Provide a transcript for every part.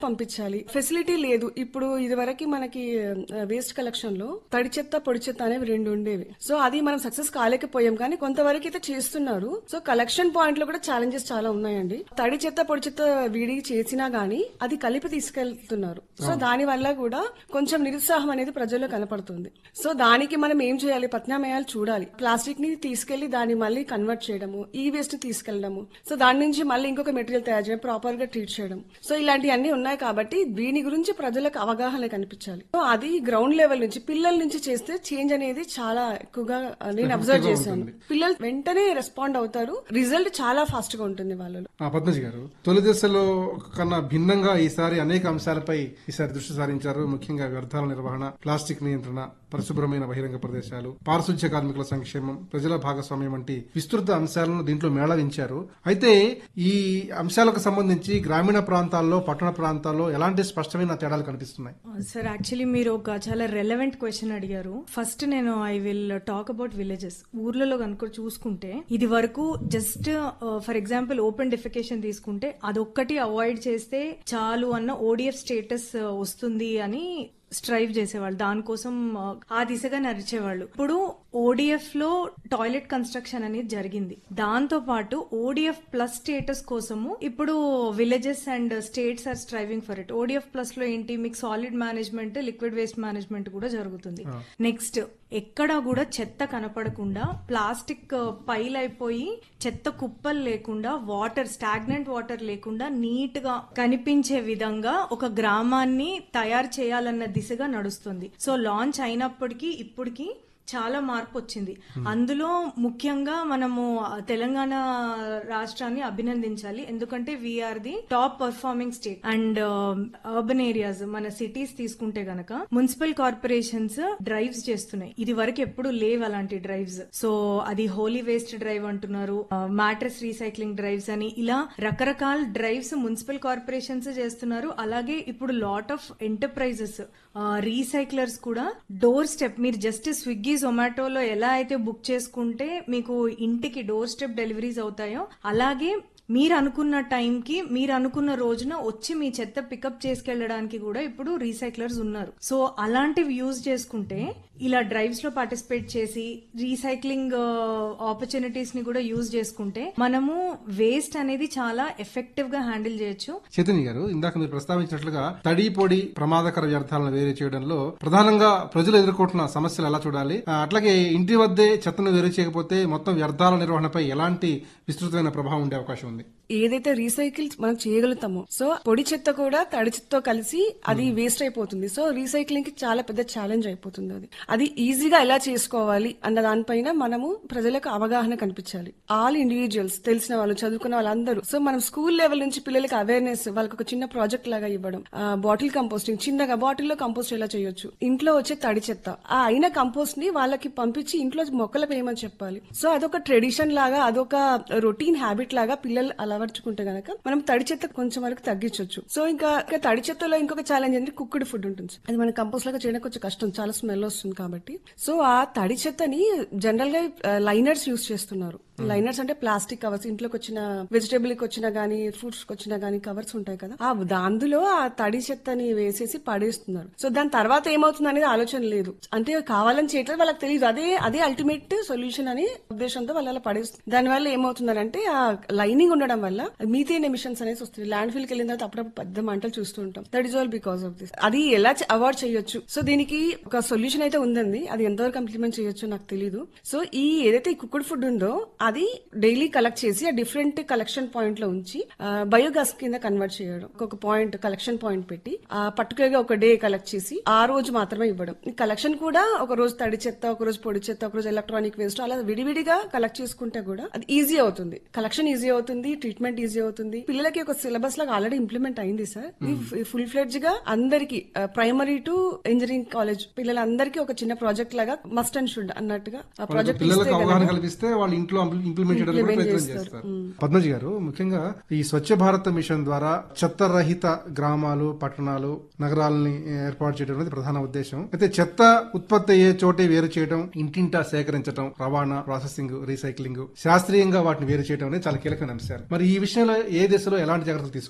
పంపించాలి ఫెసిలిటీ లేదు ఇప్పుడు ఇది వరకు మనకి వేస్ట్ కలెక్షన్ లో తడి చెత్త పొడి చెత్త అనేవి రెండు ఉండేవి సో అది మనం సక్సెస్ కాలేకపోయాం కానీ కొంతవరకు అయితే చేస్తున్నారు సో కలెక్షన్ పాయింట్ లో కూడా ఛాలెంజెస్ చాలా ఉన్నాయండి తడి చెత్త పొడి చెత్త విడి చేసినా గానీ అది కలిపి తీసుకెళ్తున్నారు సో దాని వల్ల కూడా కొంచెం నిరుత్సాహం అనేది ప్రజల్లో కనపడుతుంది సో దానికి మనం ఏం చేయాలి ప్రత్యామ్నాయాలు చూడాలి ప్లాస్టిక్ ని తీసుకెళ్లి దాన్ని మళ్ళీ కన్వర్ట్ చేయడము ఈ వేస్ట్ తీసుకెళ్లడము సో దాని నుంచి మళ్ళీ ఇంకొక మెటీరియల్ తయారు చేయడం ప్రాపర్ గా ట్రీట్ చేయడం సో ఇలాంటివన్నీ ఉన్నాయి కాబట్టి దీని గురించి ప్రజలకు అవగాహన కనిపించాలి సో అది గ్రౌండ్ లెవెల్ నుంచి పిల్లల నుంచి చేస్తే చేంజ్ అనేది చాలా ఎక్కువగా ఆ, నేను అబ్జర్వ్ చేశాను పిల్లలు వెంటనే రెస్పాండ్ అవుతారు రిజల్ట్ చాలా ఫాస్ట్ గా ఉంటుంది వాళ్ళలో ఆ, పద్మజి గారు తొలి దశలో కన్నా భిన్నంగా ఈసారి అనేక అంశాలపై ఈసారి దృష్టి సారించారు ముఖ్యంగా వ్యర్థాల నిర్వహణ ప్లాస్టిక్ నియంత్రణ పరిశుభ్రమైన బహిరంగ ప్రదేశాలు పారిశుధ్య కార్మికుల సంక్షేమం ప్రజల భాగస్వామ్యం వంటి విస్తృత అంశాలను దీంట్లో మేళవించారు అయితే ఈ అంశాలకు సంబంధించి గ్రామీణ ప్రాంతాల్లో పట్టణ ప్రాంతాల్లో ఎలాంటి స్పష్టమైన తేడాలు కనిపిస్తున్నాయి సార్ యాక్చువల్లీ మీరు ఒక చాలా రెలవెంట్ క్వశ్చన్ అడిగారు ఫస్ట్ నేను I will talk about villages ఊర్లలో కనుక చూసుకుంటే ఇది వరకు just for example open defecation తీసుకుంటే అదొక్కటి అవాయిడ్ చేస్తే చాలు అన్న ఓడిఎఫ్ స్టేటస్ వస్తుంది అని స్ట్రైవ్ చేసేవాళ్ళు దానికోసం ఆ, ఆ దిశగా నడిచేవాళ్ళు ఇప్పుడు ఓడిఎఫ్ లో టాయిలెట్ కన్స్ట్రక్షన్ అనేది జరిగింది దాంతో పాటు ఓడిఎఫ్ ప్లస్ స్టేటస్ కోసము ఇప్పుడు villages and states are striving for it ODF plus లో ఏంటి మీకు solid management liquid waste management కూడా జరుగుతుంది నెక్స్ట్ ఎక్కడా కూడా చెత్త కనపడకుండా ప్లాస్టిక్ పైల్ అయిపోయి చెత్త కుప్పలు లేకుండా వాటర్ స్టాగ్నెంట్ వాటర్ లేకుండా నీట్ గా కనిపించే విధంగా ఒక గ్రామాన్ని తయారు చేయాలన్న దిశగా నడుస్తుంది సో లాంచ్ అయినప్పటికీ ఇప్పటికి చాలా మార్పు వచ్చింది అందులో ముఖ్యంగా మనము తెలంగాణ రాష్ట్రాన్ని అభినందించాలి ఎందుకంటే we are the top performing state and urban areas మన సిటీస్ తీసుకుంటే గనక మున్సిపల్ కార్పొరేషన్స్ డ్రైవ్స్ చేస్తున్నాయి ఇది వరకు ఎప్పుడు లేవు అలాంటి డ్రైవ్స్ సో అది హోలీ వేస్ట్ డ్రైవ్ అంటున్నారు మ్యాట్రస్ రీసైక్లింగ్ డ్రైవ్స్ అని ఇలా రకరకాల డ్రైవ్స్ మున్సిపల్ కార్పొరేషన్స్ చేస్తున్నారు అలాగే ఇప్పుడు లాట్ ఆఫ్ ఎంటర్ప్రైజెస్ రీసైక్లర్స్ కూడా డోర్ స్టెప్ మీరు జస్ట్ స్విగ్గీ జొమాటోలో ఎలా అయితే బుక్ చేసుకుంటే మీకు ఇంటికి డోర్ స్టెప్ డెలివరీస్ అవుతాయో అలాగే మీరు అనుకున్న టైంకి మీరు అనుకున్న రోజున వచ్చి మీ చెత్త పికప్ చేసుకెళ్లడానికి కూడా ఇప్పుడు రీసైక్లర్స్ ఉన్నారు సో అలాంటివి యూజ్ చేసుకుంటే ఇలా డ్రైవ్స్ లో పార్టిసిపేట్ చేసి రీసైక్లింగ్ ఆపర్చునిటీస్ ని కూడా యూజ్ చేసుకుంటే మనము వేస్ట్ అనేది చాలా ఎఫెక్టివ్ గా హ్యాండిల్ చేయొచ్చు చైతన్య గారు ఇందాక మీరు ప్రస్తావించినట్లుగా తడి పొడి ప్రమాదకర వ్యర్థాలను వేరు చేయడంలో ప్రధానంగా ప్రజలు ఎదుర్కొంటున్న సమస్యలు ఎలా చూడాలి ఆ, అట్లాగే ఇంటి వద్దే చెత్తను వేరు చేయకపోతే మొత్తం వ్యర్థాల నిర్వహణపై ఎలాంటి విస్తృతమైన ప్రభావం ఉండే అవకాశం ఉంది ఏదైతే రీసైకిల్ మనం చేయగలుగుతామో సో పొడి చెత్త కూడా తడి చెత్తతో కలిసి అది వేస్ట్ అయిపోతుంది సో రీసైక్లింగ్ కి చాలా పెద్ద ఛాలెంజ్ అయిపోతుంది అది అది ఈజీగా ఎలా చేసుకోవాలి అన్న దానిపైన మనము ప్రజలకు అవగాహన కనిపించాలి ఆల్ ఇండివిజువల్స్ తెలిసిన వాళ్ళు చదువుకున్న వాళ్ళందరూ సో మనం స్కూల్ లెవెల్ నుంచి పిల్లలకి అవేర్నెస్ వాళ్ళకి ఒక చిన్న ప్రాజెక్ట్ లాగా ఇవ్వడం బాటిల్ కంపోస్టింగ్ చిన్నగా బాటిల్లో కంపోస్ట్ ఎలా చేయొచ్చు ఇంట్లో వచ్చే తడి చెత్త ఆ అయిన కంపోస్ట్ ని వాళ్ళకి పంపించి ఇంట్లో మొక్కలకు వేయమని చెప్పాలి సో అదొక ట్రెడిషన్ లాగా అదొక రొటీన్ హ్యాబిట్ లాగా పిల్లలు అలవర్చుకుంటే గనక మనం తడి చెత్త కొంచెం వరకు తగ్గించవచ్చు సో ఇంకా ఇంకా తడి చెత్తలో ఇంకొక ఛాలెంజ్ ఏంటంటే కుక్కుడు ఫుడ్ ఉంటుంది అది మన కంపోస్ట్ లాగా చేయడం కొంచెం కష్టం చాలా స్మెల్ వస్తుంది కాబట్టి సో ఆ తడి చెత్తని జనరల్ గా లైనర్స్ యూస్ చేస్తున్నారు లైనర్స్ అంటే ప్లాస్టిక్ కవర్స్ ఇంట్లోకి వచ్చిన వెజిటేబుల్ కి వచ్చిన గానీ ఫ్రూట్స్ కి వచ్చిన గానీ కవర్స్ ఉంటాయి కదా ఆ అందులో ఆ తడి చెత్తని వేసేసి పడేస్తున్నారు సో దాని తర్వాత ఏమవుతుంది అనేది ఆలోచన లేదు అంటే కావాలని చేయట్లేదు వాళ్ళకి తెలియదు అదే అదే అల్టిమేట్ సొల్యూషన్ అని ఉద్దేశంతో వాళ్ళు అలా పడేస్తుంది దానివల్ల ఏమవుతుందంటే ఆ లైనింగ్ ఉండడం వల్ల మీథేన్ ఎమిషన్స్ అనేసి వస్తుంది ల్యాండ్ ఫిల్ కి వెళ్ళిన తర్వాత అప్పుడప్పుడు పెద్ద మంటలు చూస్తూ ఉంటాం that is all because of this అది ఎలా అవాయిడ్ చేయొచ్చు సో దీనికి ఒక సొల్యూషన్ అయితే ఉందండి అది ఎంతవరకు ఇంప్లిమెంట్ చేయొచ్చు నాకు తెలియదు సో ఈ ఏదైతే ఈ కుక్కుడ్ ఫుడ్ ఉందో అది డైలీ కలెక్ట్ చేసి ఆ డిఫరెంట్ కలెక్షన్ పాయింట్ లో ఉంచి బయోగాస్ కింద కన్వర్ట్ చేయడం ఒక పాయింట్ కలెక్షన్ పాయింట్ పెట్టి ఆ పర్టికులర్ గా ఒక డే కలెక్ట్ చేసి ఆ రోజు మాత్రమే ఇవ్వడం ఈ కలెక్షన్ కూడా ఒక రోజు తడి చెత్త ఒక రోజు పొడి చెత్త ఒక రోజు ఎలక్ట్రానిక్ వేస్ట్ అలా విడివిడిగా కలెక్ట్ చేసుకుంటే కూడా అది ఈజీ అవుతుంది కలెక్షన్ ఈజీ అవుతుంది ట్రీట్మెంట్ ఈజీ అవుతుంది పిల్లలకి ఒక సిలబస్ లాగా ఆల్రెడీ ఇంప్లిమెంట్ అయింది సార్ ఫుల్ ఫ్లెడ్జ్ గా అందరికి ప్రైమరీ టు ఇంజనీరింగ్ కాలేజ్ పిల్లలందరికీ ఒక చిన్న ప్రాజెక్ట్ లాగా మస్ట్ అండ్ షుడ్ అన్నట్టుగా ఆ ప్రాజెక్ట్ పిల్లలకు అవగాహన కల్పిస్తే వాళ్ళు ఇంట్లో ఇంప్లిమెంట్ చేయడానికి కూడా ప్రయత్నం చేస్తారు పద్మజి గారు ముఖ్యంగా ఈ స్వచ్ఛ భారత్ మిషన్ ద్వారా చెత్త రహిత గ్రామాలు పట్టణాలు నగరాలని ఏర్పాటు చేయడం అనేది ప్రధాన ఉద్దేశం అయితే చెత్త ఉత్పత్తి అయ్యే చోటే వేరు చేయడం ఇంటింటా సేకరించడం రవాణా ప్రాసెసింగ్ రీసైక్లింగ్ శాస్త్రీయంగా వాటిని వేరు చేయడం అనేది చాలా కీలకమైన అంశాలు మరి ఈ విషయంలో ఏ దిశలో ఎలాంటి జాగ్రత్తలు తీసుకోవాలి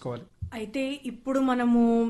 అయితే ఇప్పుడు మనము